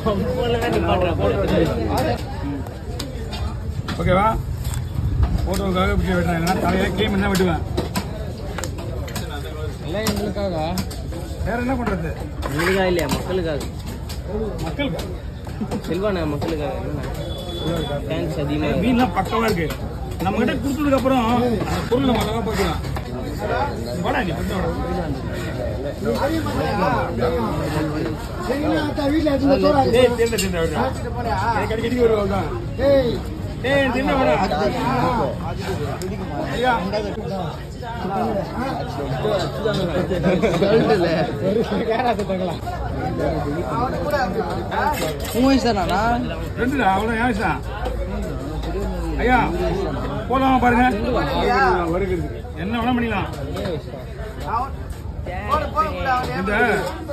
ஓகேவா ஃபோட்டோவுக்காக இப்படி வெட்டுறேன் இல்லைன்னா தலையில க்ளீன் பண்ணி தான் வெட்டுவேன் எல்லாம் எங்களுக்காக வேற என்ன பண்றது எங்களுக்காக இல்லையா மக்களுக்காக மக்களுக்கு செல்வாண்ணா மக்களுக்காக என்னண்ணா தேங்க்ஸ் அதிகமாக மீன்லாம் பக்கவா இருக்கு நம்ம கிட்ட கொடுத்ததுக்கு அப்புறம் அந்த பொருள் நம்ம அழகா பார்க்கலாம் வாடா நீ கொஞ்சம் வாடா. டேய், தின்ன, தின்ன, வாடா. எனக்கு அடிக்கடி வருவாங்க தான். டேய், தின்ன, வாடா. ஐயா, மூணு வயசு தானா ரெண்டுடா, அவ்வளவு ஏன் விஷயம்? ஐயா போலாமா பாருங்க என்ன வேணா பண்ணிக்கலாம் இந்த